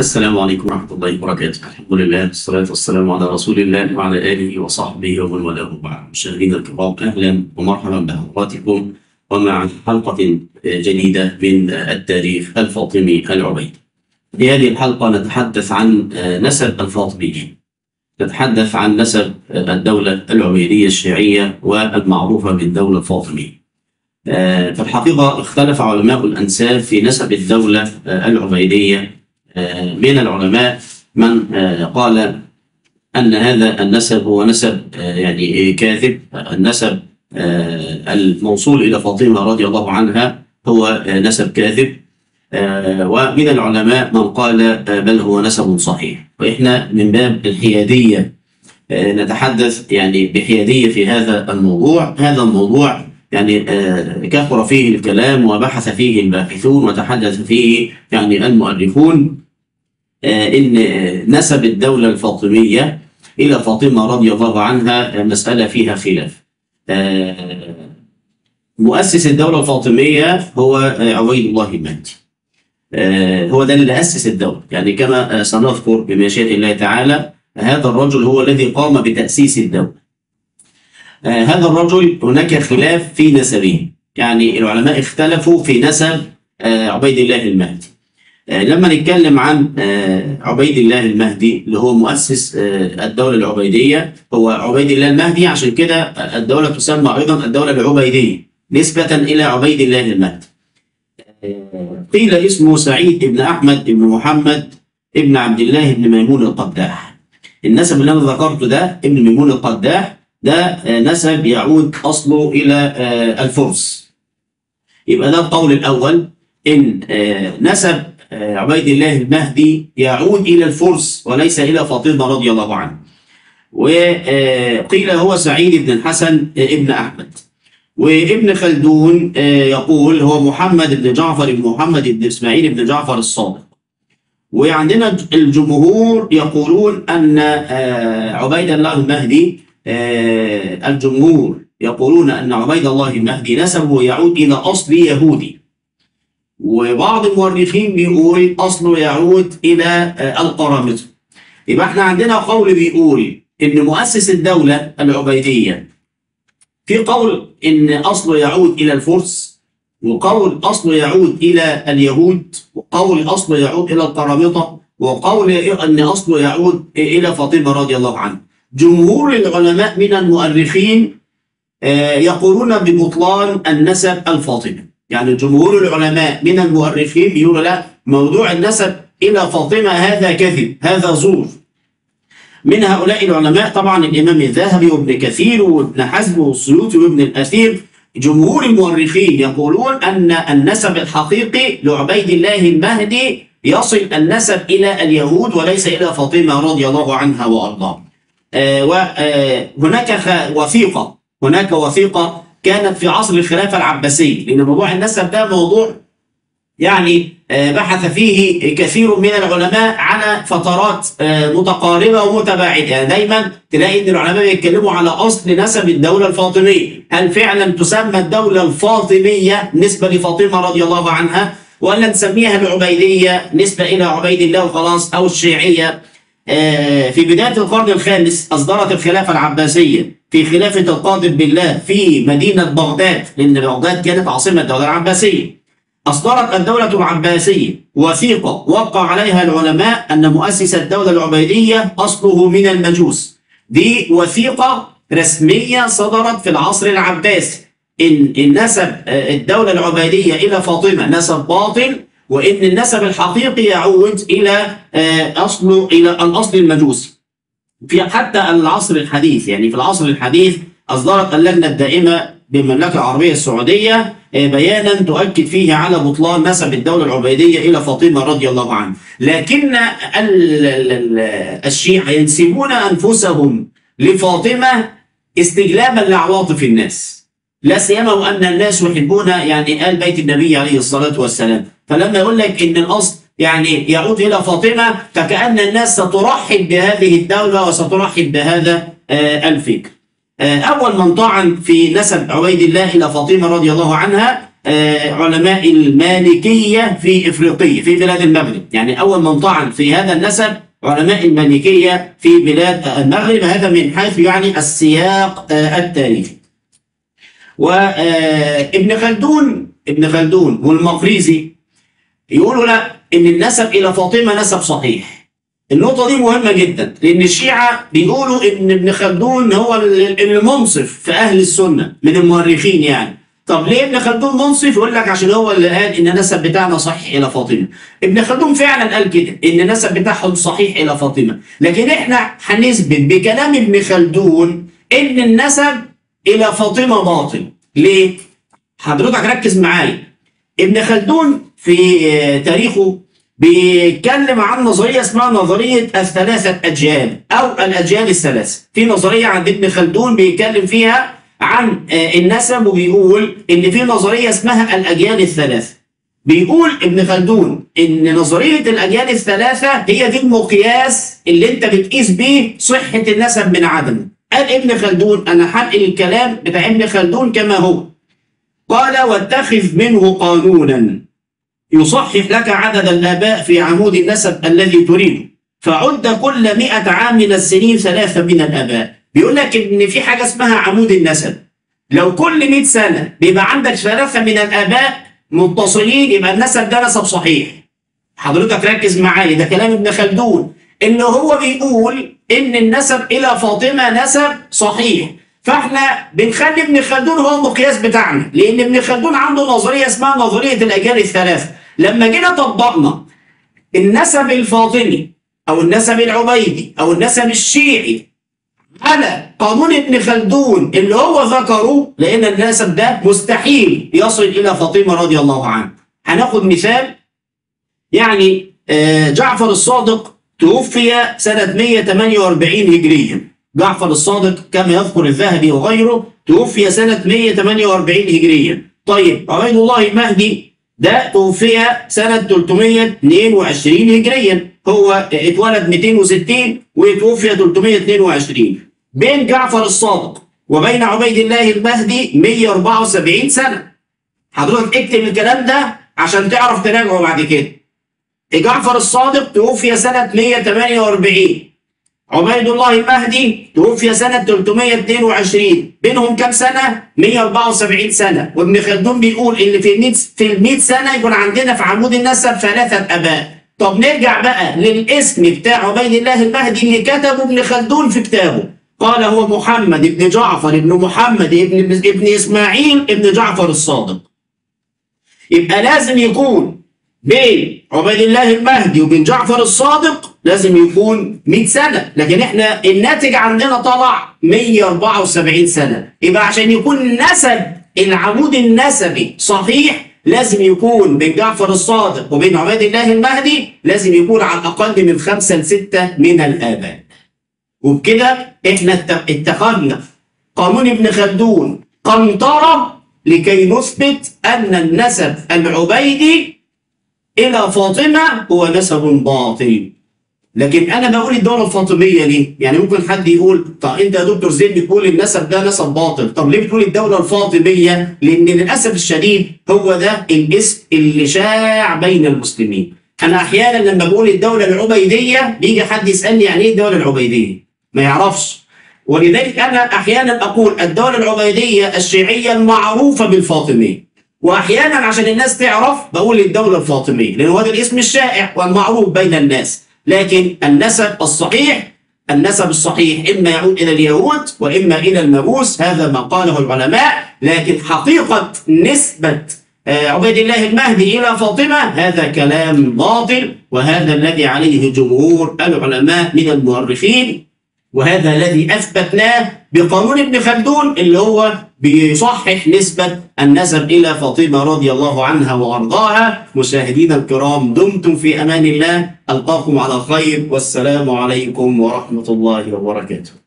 السلام عليكم ورحمة الله وبركاته الحمد لله والصلاة والسلام على رسول الله وعلى آله وصحبه ومن والاه بعد مشاهدينا الكرام أهلا ومرحبا بحضراتكم ومع حلقة جديدة من التاريخ الفاطمي العبيدي في هذه الحلقة نتحدث عن نسب الفاطميين نتحدث عن نسب الدولة العبيدية الشيعية والمعروفة بالدولة الفاطمية في الحقيقة اختلف علماء الأنساب في نسب الدولة العبيدية من العلماء من قال أن هذا النسب هو نسب يعني كاذب النسب الموصول إلى فاطمة رضي الله عنها هو نسب كاذب ومن العلماء من قال بل هو نسب صحيح وإحنا من باب الحيادية نتحدث يعني بحيادية في هذا الموضوع هذا الموضوع يعني كثر فيه الكلام وبحث فيه الباحثون وتحدث فيه يعني المؤرخون ان نسب الدوله الفاطميه الى فاطمه رضي الله عنها مساله فيها خلاف. مؤسس الدوله الفاطميه هو عبيد الله المهدي. هو ده اللي اسس الدوله، يعني كما سنذكر بمشيئه الله تعالى هذا الرجل هو الذي قام بتاسيس الدوله. هذا الرجل هناك خلاف في نسبه، يعني العلماء اختلفوا في نسب عبيد الله المهدي. لما نتكلم عن عبيد الله المهدي اللي هو مؤسس الدولة العبيدية هو عبيد الله المهدي عشان كده الدولة تسمى أيضا الدولة العبيدية نسبة إلى عبيد الله المهدي قيل اسمه سعيد بن أحمد بن محمد ابن عبد الله بن ميمون القداح النسب اللي أنا ذكرته ده ابن ميمون القداح ده نسب يعود أصله إلى الفرس يبقى ده القول الأول إن نسب عبيد الله المهدي يعود إلى الفرس وليس إلى فاطمة رضي الله عنها وقيل هو سعيد بن الحسن ابن أحمد وابن خلدون يقول هو محمد بن جعفر بن محمد بن إسماعيل بن جعفر الصادق وعندنا الجمهور يقولون أن عبيد الله المهدي الجمهور يقولون أن عبيد الله المهدي نسبه يعود إلى أصل يهودي وبعض المؤرخين بيقول اصله يعود الى القرامطه. يبقى احنا عندنا قول بيقول ان مؤسس الدوله العبيديه في قول ان اصله يعود الى الفرس وقول اصله يعود الى اليهود وقول اصله يعود الى القرامطه وقول ان اصله يعود الى فاطمه رضي الله عنها. جمهور العلماء من المؤرخين يقولون ببطلان النسب الفاطمي. يعني جمهور العلماء من المؤرخين بيقولوا لا موضوع النسب الى فاطمه هذا كذب هذا زور من هؤلاء العلماء طبعا الامام الذهبي وابن كثير وابن حزم والسيوطي وابن الاثير جمهور المؤرخين يقولون ان النسب الحقيقي لعبيد الله المهدي يصل النسب الى اليهود وليس الى فاطمه رضي الله عنها وارضاها. آه وهناك وثيقه هناك وثيقه كانت في عصر الخلافة العباسية لأن موضوع النسب ده موضوع يعني بحث فيه كثير من العلماء على فترات متقاربة ومتباعدة يعني دايما تلاقي ان العلماء بيتكلموا على اصل نسب الدولة الفاطمية هل فعلا تسمى الدولة الفاطمية نسبة لفاطمة رضي الله عنها ولا نسميها العبيدية نسبة الى عبيد الله وخلاص او الشيعية في بداية القرن الخامس أصدرت الخلافة العباسية في خلافة القادر بالله في مدينة بغداد لأن بغداد كانت عاصمة الدولة العباسية أصدرت الدولة العباسية وثيقة وقع عليها العلماء أن مؤسس الدولة العبيدية أصله من المجوس دي وثيقة رسمية صدرت في العصر العباسي إن النسب الدولة العبيدية إلى فاطمة نسب باطل وان النسب الحقيقي يعود الى اصله الى الاصل المجوسي. في حتى العصر الحديث يعني في العصر الحديث اصدرت اللجنه الدائمه بالمملكه العربيه السعوديه بيانا تؤكد فيه على بطلان نسب الدوله العبيديه الى فاطمه رضي الله عنها. لكن الشيعه ينسبون انفسهم لفاطمه استجلابا لعواطف الناس. لا سيما وان الناس يحبون يعني ال بيت النبي عليه الصلاه والسلام. فلما يقول لك ان الاصل يعني يعود الى فاطمه فكان الناس سترحب بهذه الدوله وسترحب بهذا الفكر. اول من طعن في نسب عبيد الله الى فاطمه رضي الله عنها آه، علماء المالكية في إفريقيا في بلاد المغرب يعني أول من طعن في هذا النسب علماء المالكية في بلاد المغرب هذا من حيث يعني السياق آه، التاريخي وابن خلدون ابن خلدون والمقريزي يقولوا لا ان النسب الى فاطمه نسب صحيح النقطة دي مهمة جدا لأن الشيعة بيقولوا إن ابن خلدون هو ال- المنصف في أهل السنة من المؤرخين يعني. طب ليه ابن خلدون منصف؟ يقول لك عشان هو اللي قال إن النسب بتاعنا صحيح إلى فاطمة. ابن خلدون فعلا قال كده إن النسب بتاعهم صحيح إلى فاطمة، لكن إحنا هنثبت بكلام ابن خلدون إن النسب إلى فاطمة باطل. ليه؟ حضرتك ركز معايا. ابن خلدون في آه، تاريخه بيتكلم عن نظريه اسمها نظريه الثلاثه اجيال او الاجيال الثلاثه. في نظريه عند ابن خلدون بيتكلم فيها عن آه، النسب وبيقول ان في نظريه اسمها الاجيال الثلاثه. بيقول ابن خلدون ان نظريه الاجيال الثلاثه هي دي المقياس اللي انت بتقيس بيه صحه النسب من عدمه. قال ابن خلدون انا هنقل الكلام بتاع ابن خلدون كما هو. قال واتخذ منه قانونا يصحح لك عدد الآباء في عمود النسب الذي تريده فعد كل مئة عام من السنين ثلاثة من الآباء بيقول لك إن في حاجة اسمها عمود النسب لو كل 100 سنة بيبقى عندك ثلاثة من الآباء متصلين يبقى النسب ده نسب صحيح حضرتك ركز معايا ده كلام ابن خلدون ان هو بيقول ان النسب الى فاطمه نسب صحيح فاحنا بنخلي ابن خلدون هو المقياس بتاعنا لان ابن خلدون عنده نظريه اسمها نظريه الاجيال الثلاثه لما جينا طبقنا النسب الفاطمي او النسب العبيدي او النسب الشيعي على قانون ابن خلدون اللي هو ذكره لان النسب ده مستحيل يصل الى فاطمه رضي الله عنها هناخد مثال يعني آه، جعفر الصادق توفي سنة 148 هجريا جعفر الصادق كما يذكر الذهبي وغيره توفي سنة 148 هجريا طيب عبيد الله المهدي ده توفي سنة 322 هجريا هو اتولد 260 وتوفي 322 بين جعفر الصادق وبين عبيد الله المهدي 174 سنة حضرتك اكتب الكلام ده عشان تعرف تراجعه بعد كده جعفر الصادق توفي سنة 148 عبيد الله المهدي توفي سنة 322 بينهم كم سنة؟ 174 سنة وابن خلدون بيقول إن في ال في ال 100 سنة يكون عندنا في عمود النسب ثلاثة آباء طب نرجع بقى للاسم بتاع عبيد الله المهدي اللي كتبه ابن خلدون في كتابه قال هو محمد ابن جعفر ابن محمد ابن ابن إسماعيل ابن جعفر الصادق يبقى لازم يكون بين عبيد الله المهدي وبين جعفر الصادق لازم يكون 100 سنة لكن احنا الناتج عندنا طلع 174 سنة يبقى عشان يكون نسب العمود النسبي صحيح لازم يكون بين جعفر الصادق وبين عبيد الله المهدي لازم يكون على الأقل من خمسة لستة من الآباء وبكده احنا ات- اتخذنا قانون ابن خلدون قنطرة لكي نثبت أن النسب العبيدي إلى فاطمة هو نسب باطل لكن أنا بقول الدولة الفاطمية ليه؟ يعني ممكن حد يقول طب أنت يا دكتور زين بتقول النسب ده نسب باطل، طب ليه بتقول الدولة الفاطمية؟ لأن للأسف الشديد هو ده الاسم اللي شاع بين المسلمين. أنا أحيانا لما بقول الدولة العبيدية بيجي حد يسألني يعني إيه الدولة العبيدية؟ ما يعرفش. ولذلك أنا أحيانا أقول الدولة العبيدية الشيعية المعروفة بالفاطمية. واحيانا عشان الناس تعرف بقول الدوله الفاطميه لان هو ده الاسم الشائع والمعروف بين الناس لكن النسب الصحيح النسب الصحيح اما يعود الى اليهود واما الى المجوس هذا ما قاله العلماء لكن حقيقه نسبه آه، عبيد الله المهدي الى فاطمه هذا كلام باطل وهذا الذي عليه جمهور العلماء من المؤرخين وهذا الذي اثبتناه بقانون ابن خلدون اللي هو بيصحح نسبه النسب الى فاطمه رضي الله عنها وارضاها مشاهدينا الكرام دمتم في امان الله القاكم على خير والسلام عليكم ورحمه الله وبركاته